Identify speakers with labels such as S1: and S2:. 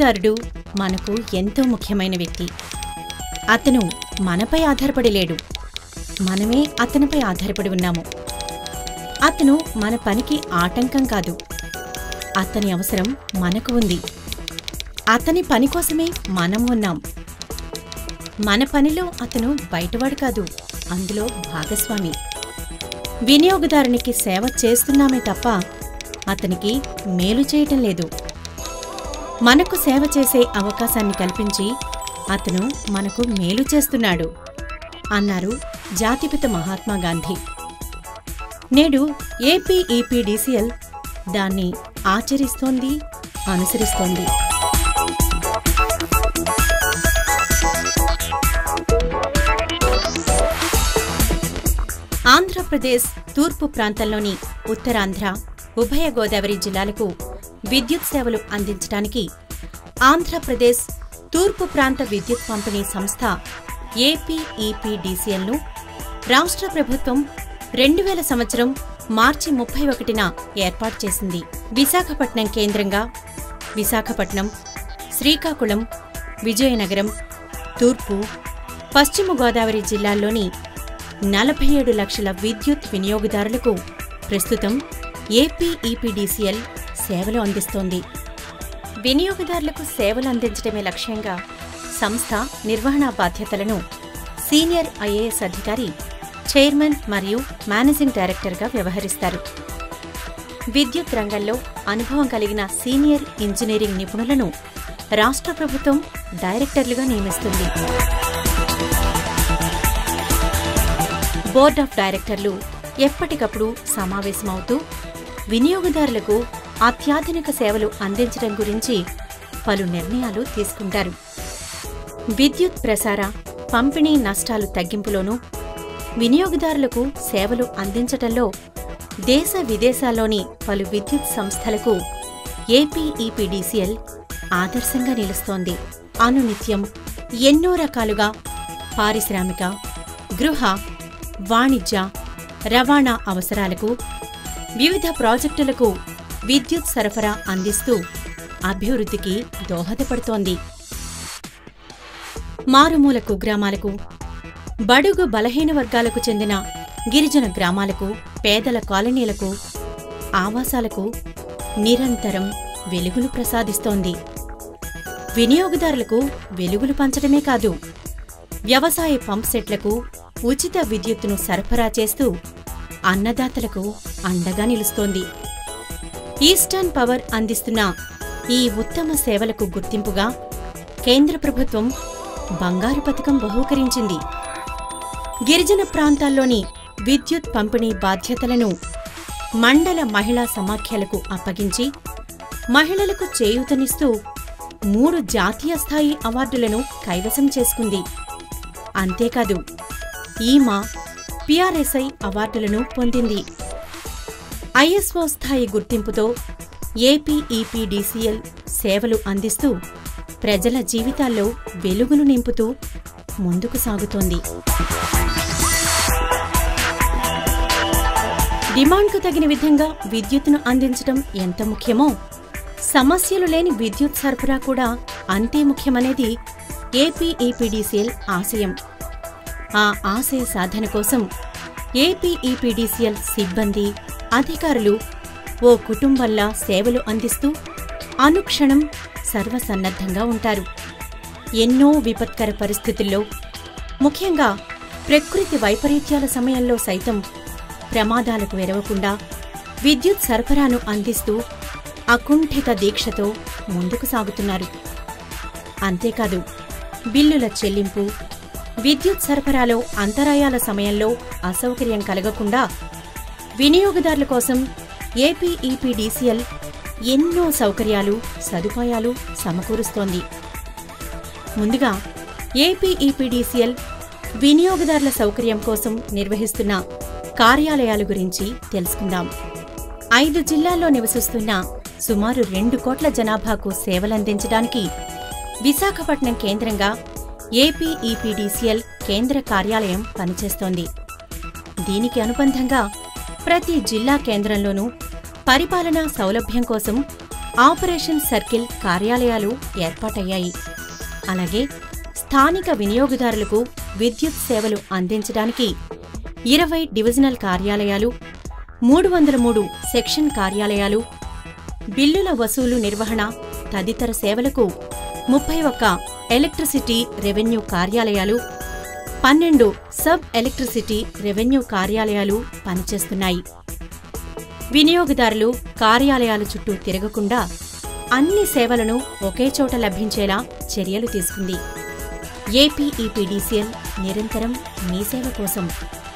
S1: వినియోగదారుడు మనకు ఎంతో ముఖ్యమైన వ్యక్తి అతను మనపై ఆధారపడి లేడు మనమే అతనిపై ఆధారపడి ఉన్నాము అతను మన పనికి ఆటంకం కాదు అతని అవసరం మనకు ఉంది అతని పని కోసమే మనం ఉన్నాం మన పనిలో అతను బయటవాడు కాదు అందులో భాగస్వామి వినియోగదారునికి సేవ చేస్తున్నామే తప్ప అతనికి మేలు చేయటం లేదు మనకు సేవ చేసే అవకాశాన్ని కల్పించి అతను మనకు మేలు చేస్తున్నాడు అన్నారు జాతిపిత మహాత్మా గాంధీ నేడు ఏపీ ఈపీడీసీఎల్ దాన్ని ఆచరిస్తోంది అనుసరిస్తోంది ఆంధ్రప్రదేశ్ తూర్పు ప్రాంతంలోని ఉత్తరాంధ్ర ఉభయ గోదావరి జిల్లాలకు విద్యుత్ సేవలు అందించడానికి ఆంధ్రప్రదేశ్ తూర్పు ప్రాంత విద్యుత్ పంపిణీ సంస్థ ఏపీఈపీడీసీఎల్ను రాష్ట్ర ప్రభుత్వం రెండు వేల సంవత్సరం మార్చి ముప్పై ఒకటిన ఏర్పాటు చేసింది విశాఖపట్నం కేంద్రంగా విశాఖపట్నం శ్రీకాకుళం విజయనగరం తూర్పు పశ్చిమ గోదావరి జిల్లాల్లోని నలభై ఏడు లక్షల విద్యుత్ వినియోగదారులకు ప్రస్తుతం ఏపీఈపీడీసీఎల్ సేవలు అందిస్తోంది వినియోగదారులకు సేవలు అందించడమే లక్ష్యంగా సంస్థ నిర్వహణా బాధ్యతలను సీనియర్ ఐఏఎస్ అధికారి చైర్మన్ మరియు మేనేజింగ్ డైరెక్టర్గా వ్యవహరిస్తారు విద్యుత్ రంగంలో అనుభవం కలిగిన సీనియర్ ఇంజనీరింగ్ నిపుణులను రాష్ట్ర ప్రభుత్వం డైరెక్టర్లుగా నియమిస్తుంది బోర్డ్ ఆఫ్ డైరెక్టర్లు ఎప్పటికప్పుడు సమావేశమవుతూ వినియోగదారులకు అత్యాధునిక సేవలు అందించడం గురించి పలు నిర్ణయాలు తీసుకుంటారు విద్యుత్ ప్రసార పంపిణీ నష్టాలు తగ్గింపులోనూ వినియోగదారులకు సేవలు అందించటంలో దేశ విదేశాల్లోని పలు విద్యుత్ సంస్థలకు ఏపీఈపీడీసీఎల్ ఆదర్శంగా నిలుస్తోంది అనునిత్యం ఎన్నో రకాలుగా పారిశ్రామిక గృహ వాణిజ్య రవాణా అవసరాలకు వివిధ ప్రాజెక్టులకు విద్యుత్ సరఫరా అందిస్తూ అభివృద్ధికి దోహదపడుతోంది మారుమూల కుగ్రామాలకు బడుగు బలహీన వర్గాలకు చెందిన గిరిజన గ్రామాలకు పేదల కాలనీలకు ఆవాసాలకు నిరంతరం వెలుగులు ప్రసాదిస్తోంది వినియోగదారులకు వెలుగులు పంచడమే కాదు వ్యవసాయ పంప్ సెట్లకు ఉచిత విద్యుత్తును సరఫరా చేస్తూ అన్నదాతలకు అండగా నిలుస్తోంది ఈస్టర్న్ పవర్ అందిస్తున్న ఈ ఉత్తమ సేవలకు గుర్తింపుగా కేంద్ర ప్రభుత్వం బంగారు పథకం బహూకరించింది గిరిజన ప్రాంతాల్లోని విద్యుత్ పంపిణీ బాధ్యతలను మండల మహిళా సమాఖ్యలకు అప్పగించి మహిళలకు చేయూతనిస్తూ మూడు జాతీయ స్థాయి అవార్డులను కైవసం చేసుకుంది అంతేకాదు ఈమా పిఆర్ఎస్ఐ అవార్డులను పొందింది ఐఎస్ఓ స్థాయి గుర్తింపుతో ఏపీఈపీడీసీఎల్ సేవలు అందిస్తూ ప్రజల జీవితాల్లో వెలుగులు నింపుతూ ముందుకు సాగుతోంది డిమాండ్కు తగిన విధంగా విద్యుత్తును అందించడం ఎంత ముఖ్యమో సమస్యలు లేని విద్యుత్ సరఫరా కూడా అంతే ముఖ్యమనేది ఏపీఈపీడీసీఎల్ ఆశయం ఆ ఆశయ సాధన కోసం ఏపీఈపీడీసీఎల్ సిబ్బంది అధికారులు ఓ కుటుంబంలా సేవలు అందిస్తూ అనుక్షణం సర్వసన్నద్ధంగా ఉంటారు ఎన్నో విపత్కర పరిస్థితుల్లో ముఖ్యంగా ప్రకృతి వైపరీత్యాల సమయంలో సైతం ప్రమాదాలకు వెరవకుండా విద్యుత్ సరఫరాను అందిస్తూ అకుంఠిత దీక్షతో ముందుకు సాగుతున్నారు అంతేకాదు బిల్లుల చెల్లింపు విద్యుత్ సరఫరాలో అంతరాయాల సమయంలో అసౌకర్యం కలగకుండా వినియోగదారుల కోసం ఏపీఈపీడీసీఎల్ ఎన్నో సౌకర్యాలు సదుపాయాలు సమకూరుస్తోంది ముందుగా ఏపీఈపీడీసీఎల్ వినియోగదారుల సౌకర్యం కోసం నిర్వహిస్తున్న కార్యాలయాల గురించి తెలుసుకుందాం ఐదు జిల్లాల్లో నివసిస్తున్న సుమారు రెండు కోట్ల జనాభాకు సేవలందించడానికి విశాఖపట్నం కేంద్రంగా ఏపీఈపీడీసీఎల్ కేంద్ర కార్యాలయం పనిచేస్తోంది దీనికి అనుబంధంగా ప్రతి జిల్లా కేంద్రంలోనూ పరిపాలనా సౌలభ్యం కోసం ఆపరేషన్ సర్కిల్ కార్యాలయాలు ఏర్పాటయ్యాయి అలాగే స్థానిక వినియోగదారులకు విద్యుత్ సేవలు అందించడానికి ఇరవై డివిజనల్ కార్యాలయాలు మూడు వందల మూడు సెక్షన్ కార్యాలయాలు బిల్లుల వసూలు నిర్వహణ తదితర సేవలకు ముప్పై ఒక్క ఎలక్ట్రిసిటీ రెవెన్యూ కార్యాలయాలు పన్నెండు సబ్ ఎలక్ట్రిసిటీ రెవెన్యూ కార్యాలయాలు పనిచేస్తున్నాయి వినియోగదారులు కార్యాలయాల చుట్టూ తిరగకుండా అన్ని సేవలను ఒకే చోట లభించేలా చర్యలు తీసుకుంది ఏపీఈపీడీసీఎల్ నిరంతరం మీ సేవ కోసం